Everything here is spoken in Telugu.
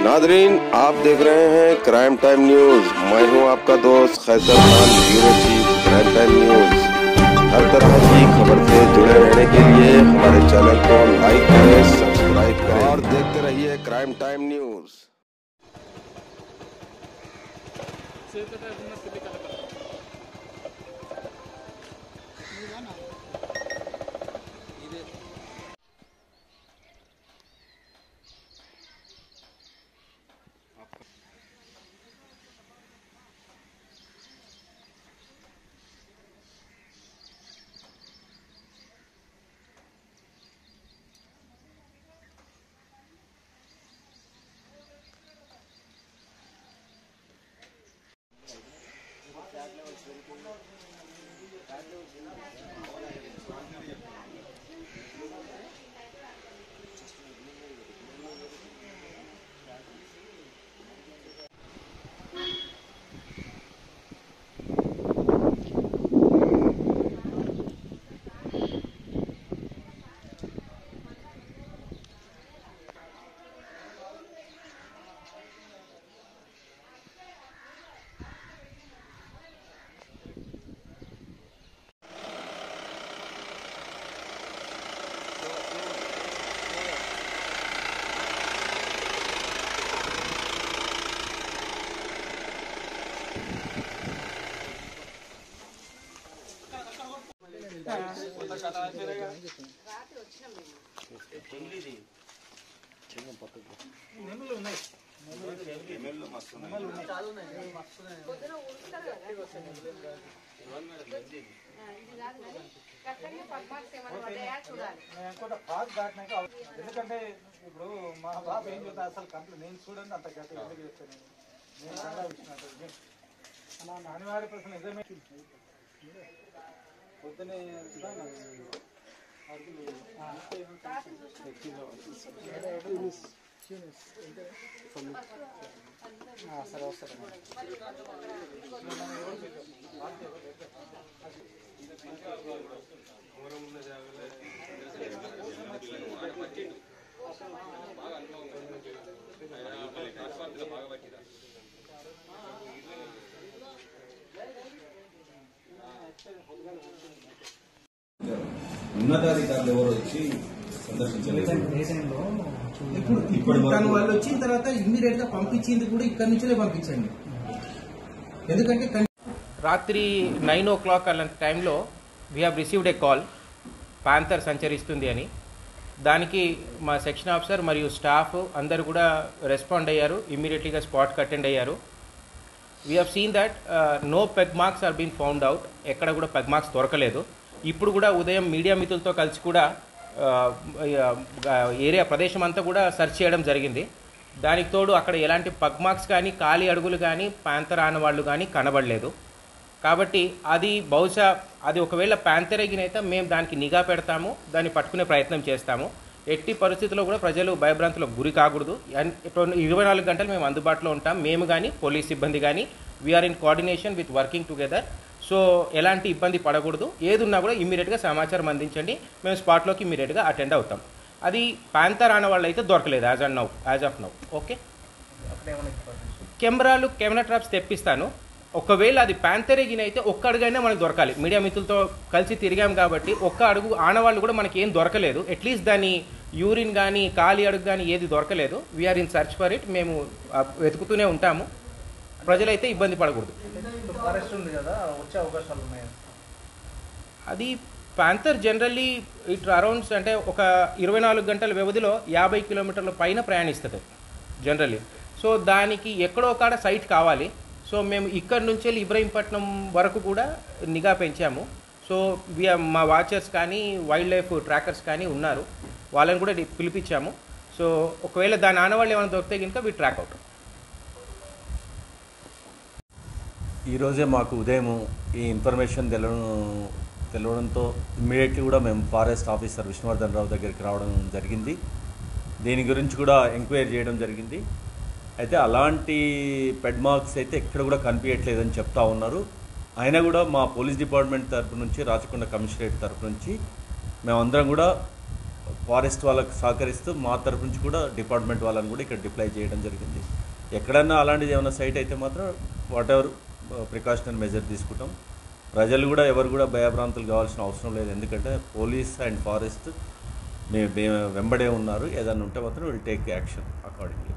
नादरीन आप देख रहे हैं क्राइम टाइम न्यूज मैं हूं आपका दोस्त Qaiser Khan bureau chief crime time news हर तरह की खबर से जुड़े रहने के लिए हमारे चैनल को लाइक करें सब्सक्राइब करें और देखते रहिए क्राइम टाइम न्यूज అనుకుంటా ఫాస్ట్ దాటినాక అవ- ఎందుకంటే ఇప్పుడు మా బాబు ఏం చెప్తా అసలు కంప్లీట్ నేను చూడండి అంత గట్టి ఎందుకు చెప్తాను నేను నేను చాలా విషయం నేను అలా నానివాడి ప్రశ్న నిజమే పొద్దునే కూడా నాకు అడుగులు, ఆ, ఆ, సరే వస్తాను ఉన్నతాధికారులు ఎవరు వచ్చి సందర్శించలేదు ఇప్పుడు ఇప్పుడు తను వాళ్ళు వచ్చిన తర్వాత ఇమ్మీడియట్ గా పంపించింది కూడా ఇక్కడ నుంచే పంపించండి ఎందుకంటే కన్- రాత్రి నైన్ ఓ క్లాక్ అలాంటి టైంలో we have received a call panther సంచరిస్తుంది అని దానికి మా సెక్షన్ ఆఫీసర్ మరియు స్టాఫ్ అందరూ కూడా రెస్పాండ్ అయ్యారు ఇమ్మీడియట్లీగా స్పాట్కి అటెండ్ అయ్యారు we have seen that no pug marks are been found out ఎక్కడ కూడా పెగ్ మార్క్స్ దొరకలేదు ఇప్పుడు కూడా ఉదయం మీడియా మిత్రులతో కలిసి కూడా ఏరియా ప్రదేశం అంతా కూడా సెర్చ్ చేయడం జరిగింది దానికి తోడు అక్కడ ఎలాంటి పగ్ మార్క్స్ కానీ ఖాళీ అడుగులు కానీ ప్యాంతర్ ఆనవాళ్ళు కానీ కనబడలేదు కాబట్టి అది బహుశా అది ఒకవేళ ప్యాంతర్ ఎగినైతే మేము దానికి నిఘా పెడతాము దాన్ని పట్టుకునే ప్రయత్నం చేస్తాము ఎట్టి పరిస్థితుల్లో కూడా ప్రజలు భయభ్రాంతులకు గురి కాకూడదు అన్- ట్వంటీ- ఇరవై నాలుగు గంటలు మేము అందుబాటులో ఉంటాం మేము కానీ పోలీస్ సిబ్బంది కానీ we're in coordination with working together so ఎలాంటి ఇబ్బంది పడకూడదు ఏది ఉన్నా కూడా ఇమ్మీడియట్గా సమాచారం అందించండి మేము స్పాట్లోకి ఇమ్మీడియట్గా అటెండ్ అవుతాం అది ప్యాంతర్ ఆన వాళ్ళు అయితే దొరకలేదు as on now as of now okay కెమెరాలు కెమెరా ట్రాప్స్ తెప్పిస్తాను ఒకవేళ అది ప్యాంతరేగిన అయితే ఒక్క అడుగైనా మనకు దొరకాలి మీడియా మిత్రులతో కలిసి తిరిగాం కాబట్టి ఒక్క అడుగు ఆనవాళ్ళు కూడా మనకి ఏం దొరకలేదు అట్లీస్ట్ దాని యూరిన్ కానీ ఖాళీ అడుగు కానీ ఏది దొరకలేదు we're in search for it మేము ఆ, వెతుకుతూనే ఉంటాము ప్రజలైతే ఇబ్బంది పడకూడదు ఫారెస్ట్ ఉంది కదా వచ్చే అవకాశాలు ఉన్నాయి అది ప్యాంతర్ జనరల్లీ ఇట్ అరౌండ్స్ అంటే ఒక ఇరవై నాలుగు గంటల వ్యవధిలో యాభై కిలోమీటర్ల పైన ప్రయాణిస్తుంది జనరల్లీ సో దానికి ఎక్కడో కాడ సైట్ కావాలి సో మేము ఇక్కడ నుంచి వెళ్ళి ఇబ్రహీంపట్నం వరకు కూడా నిఘా పెంచాము సో వి మా వాచర్స్ కానీ వైల్డ్ లైఫ్ ట్రాకర్స్ కానీ ఉన్నారు వాళ్ళని కూడా డి- పిలిపించాము సో ఒకవేళ దాని ఆనవాళ్ళు ఏమైనా దొరికితే కనుక వి ట్రాక్ అవుట్ ఈరోజే మాకు ఉదయం ఈ ఇన్ఫర్మేషన్ తెలవడం తెలవడంతో ఇమ్మీడియట్లీ కూడా మేము ఫారెస్ట్ ఆఫీసర్ విష్ణువర్ధన్ రావు దగ్గరికి రావడం జరిగింది దీని గురించి కూడా ఎంక్వైరీ చేయడం జరిగింది అయితే అలాంటి పెడ్ మార్క్స్ అయితే ఎక్కడ కూడా కనిపించట్లేదని చెప్తా ఉన్నారు అయినా కూడా మా పోలీస్ డిపార్ట్మెంట్ తరపు నుంచి రాచకొండ కమిషనరేట్ తరపు నుంచి మేమందరం కూడా ఫారెస్ట్ వాళ్ళకి సహకరిస్తూ మా తరపు నుంచి కూడా డిపార్ట్మెంట్ వాళ్ళని కూడా ఇక్కడ డిప్లై చేయడం జరిగింది ఎక్కడన్నా అలాంటిది ఏమైనా సైట్ అయితే మాత్రం వాట్ ఎవర్ ప్రికాషనరీ మెజర్ తీసుకుంటాం ప్రజలు కూడా ఎవరు కూడా భయభ్రాంతులు కావాల్సిన అవసరం లేదు ఎందుకంటే పోలీస్ అండ్ ఫారెస్ట్ మేము వెంబడే ఉన్నారు ఏదైనా ఉంటే మాత్రం విల్ టేక్ యాక్షన్ అకార్డింగ్లీ